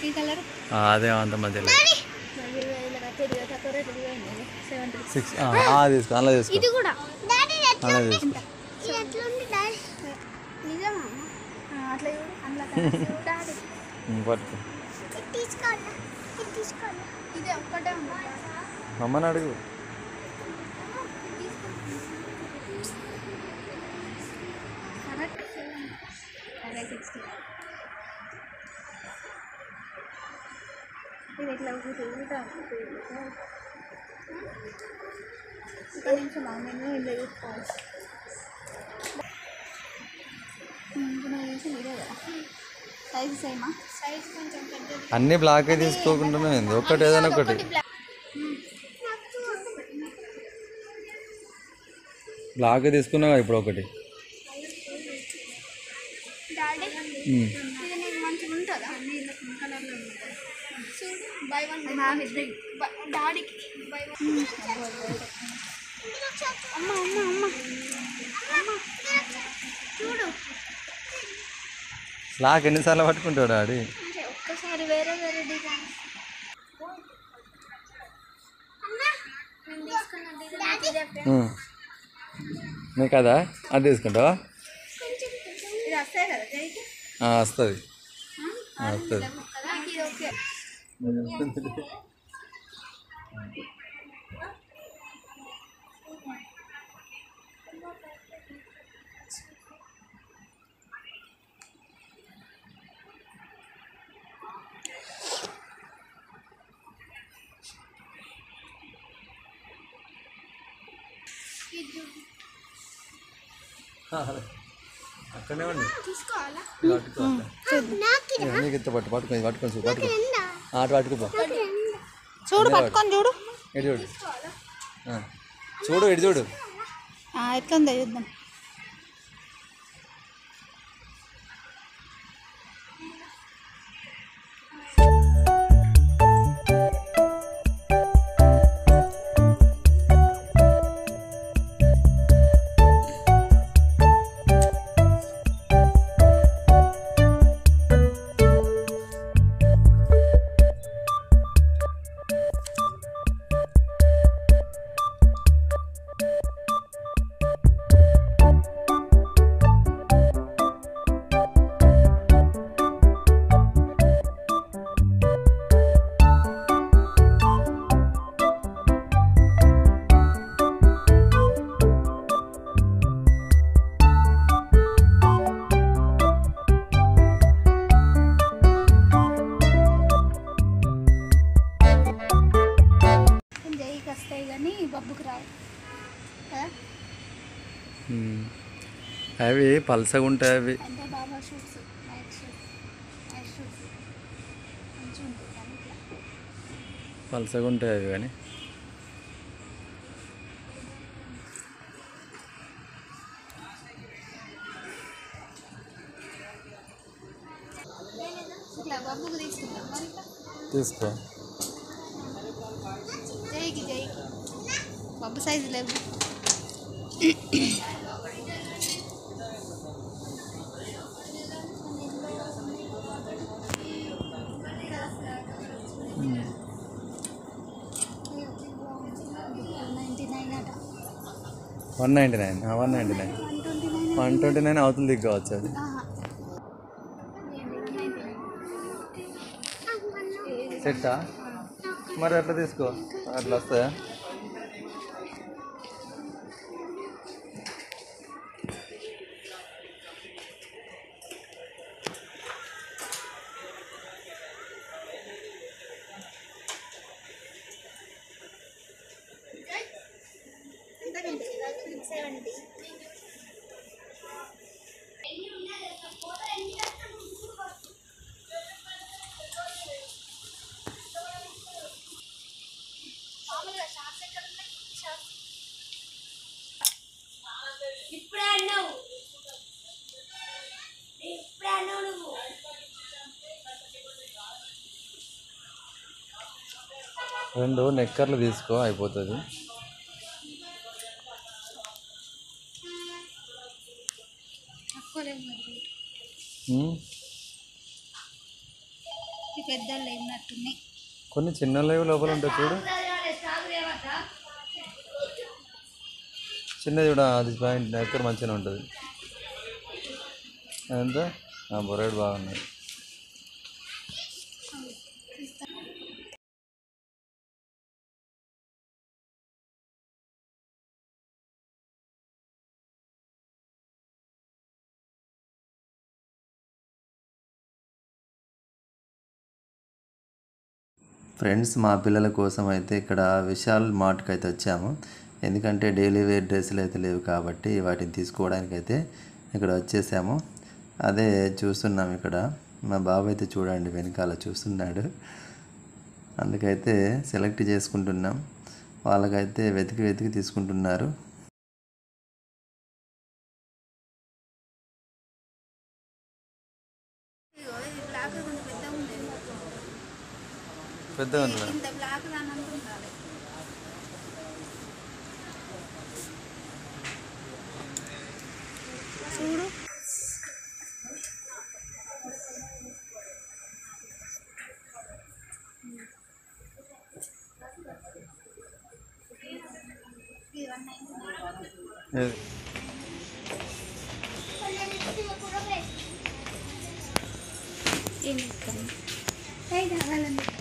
ఈ కలర్ ఆ, అదే అంత మధ్యలో సెవెంటీ సిక్స్ తీసుకో అలా తీసుకో ఇది కూడా అలా తీసుకో నిజమా అట్లా చూడు అందులో డాడీ ఉమ్, పట్టుకో తీసుకోవాలా ఇది తీసుకోవాలా ఇది ఒక్కటే ఉంది అమ్మని అడుగు కరెక్ట్ అదే సిక్స్టీ ఇది ఇట్లా తిరుగుతా ఒక నిమిషం నేను ఇలా చూసుకోవాలి ఇప్పుడు నువ్వు చూసి ఇదే కదా సైజ్ సేమా సైజ్ కొంచెం పెద్దది అన్ని బ్లాకే తీసుకోకుండా ఏంది ఒకటి ఏదైనా ఒకటి బ్లాక్ తీసుకున్నావా ఇప్పుడు ఒకటి డాడీ ఉమ్. ఇది నీకు మంచిగా ఉంటుందా కలర్లో ఉంటుంది చూడు బై వన్ డాడీకి బై వన్ అమ్మ అమ్మ అమ్మ అమ్మ చూడు బ్లాక్ ఎన్నిసార్లు పట్టుకుంటాడు ఆడి అంటే ఒక్కసారి వేరే వేరే డిజైన్ నేను తీసుకున్న డిజైన్ ఇదే ఫ్రెండ్. ఉమ్. నీకు కదా అది తీసుకుంటావా ఇది వస్తాయి కదా జైకి వస్తుంది వస్తుంది నాకు ఇది ఓకే అక్కడనే ఉండి తీసుకోవాలా నీకు ఎత్త పట్టు పట్టుకొని పట్టుకొని చూ పట్టుకో ఆట పట్టుకుపో చూడు పట్టుకొని చూడు ఇటు చూడు ఆ. చూడు ఇటు చూడు ఆ, ఎట్లుందో చూద్దాం జైకి వస్తాయి కానీ బబ్బుకి రావు కదా ఉమ్. అవి పలసగా ఉంటాయి అవి అంటే బాబా shoots night shoots night shoots మంచిగా ఉంటుంది కానీ ఇట్లా పలసగా ఉంటాయి అవి కానీ ఇట్లా బబ్బుకు తీసుకుంటాం మరి ఇట్లా తీసుకో జైకి జైకి బబ్బు సైజు లేవు నైంటీ నైన్ అట one ninety nine one ninety nine one twenty nine one twenty nine అవుతుంది దిగ్గవచ్చు అది సెట్టా మరి అట్లా తీసుకో అట్లా వస్తాయా సెవెంటీ రెండు నెక్కర్లు తీసుకో అయిపోతుంది తక్కువ లేవు మరి ఉమ్. ఈ పెద్దలు ఏమన్నట్టున్నాయి కొన్ని చిన్న లేవు లోపల ఉంటాయి చూడు చిన్నది కూడా అది పాయింట్ ఎక్కడ మంచిగా ఉంటుంది ఎంత బొరేడు బాగున్నాయి ఫ్రెండ్స్ మా పిల్లల కోసం అయితే ఇక్కడ విశాల్ మార్ట్కి అయితే వచ్చాము ఎందుకంటే డైలీ వేర్ డ్రెస్సులు అయితే లేవు కాబట్టి వాటిని తీసుకోవడానికి అయితే ఇక్కడ వచ్చేసాము అదే చూస్తున్నాం ఇక్కడ మా బాబు అయితే చూడండి వెనకాల చూస్తున్నాడు అందుకైతే సెలెక్ట్ చేసుకుంటున్నాం వాళ్ళకైతే వెతికి వెతికి తీసుకుంటున్నారు ఇదిగో ఇది బ్లాక్ కొంచెం పెద్దగా ఉంది పెద్దగా ఇంత బ్లాక్ దానంత ఉండాలి చూడు ఏం ఇస్తాను ఏయ్ కావాలండి